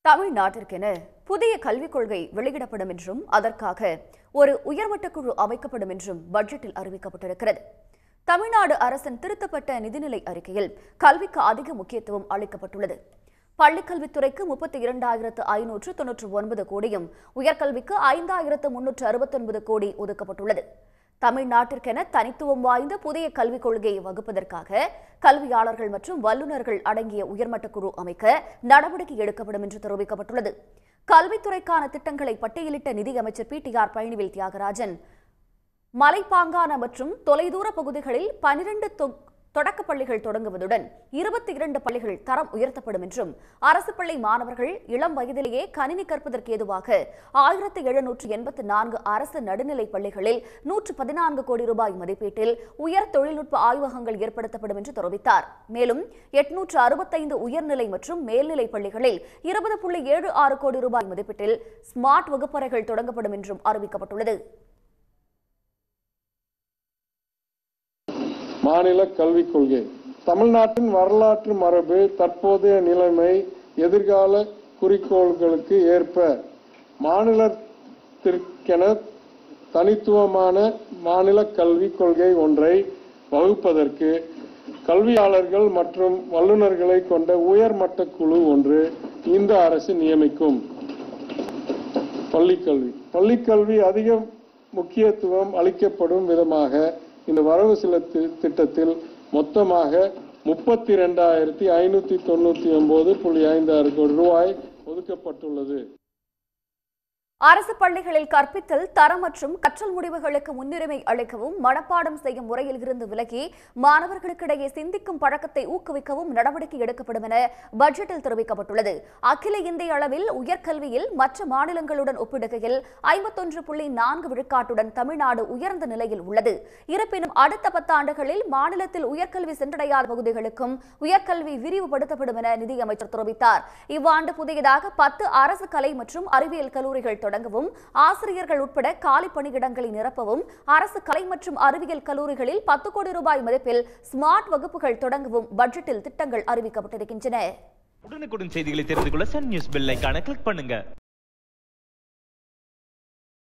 தமிழ்நாட்டிற்கென புதிய கல்விக் கொள்கை வெளியிடப்படும் என்றும் அதற்காக ஒரு உயர்மட்ட குழு அமைக்கப்படும் என்றும் பட்ஜெட்டில் அறிவிக்கப்பட்டிருக்கிறது தமிழ்நாடு அரசின் திருத்தப்பட்ட நிதிநிலை அறிக்கையில் கல்விக்கு அதிக முக்கியத்துவம் அளிக்கப்பட்டுள்ளது பள்ளிக்கல்வித்துறைக்கு முப்பத்தி இரண்டாயிரத்து ஐநூற்று தொன்னூற்று ஒன்பது கோடியும் உயர்கல்விக்கு ஐந்தாயிரத்து முன்னூற்று அறுபத்தொன்பது கோடி ஒதுக்கப்பட்டுள்ளது தமிழ்நாட்டிற்கென தனித்துவம் வாய்ந்த புதிய கல்விக் கொள்கையை வகுப்பதற்காக கல்வியாளர்கள் மற்றும் வல்லுநர்கள் அடங்கிய உயர்மட்ட குழு அமைக்க நடவடிக்கை எடுக்கப்படும் என்று தெரிவிக்கப்பட்டுள்ளது கல்வித்துறைக்கான திட்டங்களை பட்டியலிட்ட நிதியமைச்சர் P T R Palanivel Thiagarajan மலைப்பாங்கான மற்றும் தொலைதூர பகுதிகளில் பனிரெண்டு தொடக்கப் பள்ளிகள் தொடங்குவதுடன் இருபத்தி இரண்டு பள்ளிகள் தரம் உயர்த்தப்படும் என்றும் அரசு பள்ளி மாணவர்கள் இளம் வயதிலேயே கணினி கற்பதற்கு ஏதுவாக ஆயிரத்தி எழுநூற்று எண்பத்தி நான்கு அரசு நடுநிலைப் பள்ளிகளில் நூற்று பதினான்கு கோடி ரூபாய் மதிப்பீட்டில் உயர் தொழில்நுட்ப ஆய்வகங்கள் ஏற்படுத்தப்படும் என்று தெரிவித்தார் மேலும் எட்நூற்று அறுபத்தைந்து உயர்நிலை மற்றும் மேல்நிலைப் பள்ளிகளில் இருபது புள்ளி ஏழு ஆறு கோடி ரூபாய் மதிப்பீட்டில் ஸ்மார்ட் வகுப்பறைகள் தொடங்கப்படும் என்றும் அறிவிக்கப்பட்டுள்ளது மாநில கல்விக் கொள்கை தமிழ்நாட்டின் வரலாற்று மரபு தற்போதைய நிலைமை எதிர்கால குறிக்கோள்களுக்கு ஏற்ப மாநிலத்திற்கென தனித்துவமான மாநில கல்விக் கொள்கை ஒன்றை வகுப்பதற்கு கல்வியாளர்கள் மற்றும் வல்லுநர்களை கொண்ட உயர்மட்ட குழு ஒன்று இந்த அரசு நியமிக்கும் பள்ளிக்கல்வி பள்ளிக்கல்வி அதிக முக்கியத்துவம் அளிக்கப்படும் விதமாக இந்த வரவு செலவு திட்டத்தில் மொத்தமாக முப்பத்தி இரண்டாயிரத்தி ஐநூத்தி தொண்ணூத்தி ஒன்பது புள்ளி ஐந்து ஆறு கோடி ரூபாய் ஒதுக்கப்பட்டுள்ளது அரசு பள்ளிகளில் கற்பித்தல் தரம் மற்றும் கற்றல் முடிவுகளுக்கு முன்னுரிமை அளிக்கவும் மனப்பாடம் செய்யும் முறையில் இருந்து விலகி மாணவர்களுக்கிடையே சிந்திக்கும் பழக்கத்தை ஊக்குவிக்கவும் நடவடிக்கை எடுக்கப்படும் என பட்ஜெட்டில் தெரிவிக்கப்பட்டுள்ளது அகில இந்திய அளவில் உயர்கல்வியில் மற்ற மாநிலங்களுடன் ஒப்பிடுகையில் ஐம்பத்தொன்று புள்ளி நான்கு விழுக்காட்டுடன் தமிழ்நாடு உயர்ந்த நிலையில் உள்ளது இருப்பினும் அடுத்த பத்தாண்டுகளில் மாநிலத்தில் உயர்கல்வி சென்றடையாத பகுதிகளுக்கும் உயர்கல்வி விரிவுபடுத்தப்படும் என நிதியமைச்சர் தெரிவித்தார் இவ்வாண்டு புதியதாக பத்து அரசு கலை மற்றும் அறிவியல் கல்லூரிகள் தொடங்கவும் ஆசிரியர்கள் உட்பட காலி பணியிடங்களை நிரப்பவும் அரசு கலை மற்றும் அறிவியல் கல்லூரிகளில் பத்து கோடி ரூபாய் மதிப்பில் ஸ்மார்ட் வகுப்புகள் தொடங்கவும் பட்ஜெட்டில் திட்டங்கள் அறிவிக்கப்பட்டிருக்கின்றன உடனுக்குடன் செய்திகளை தெரிந்து கொள்ள சன் நியூஸ் பெல் ஐகானை கிளிக் பண்ணுங்க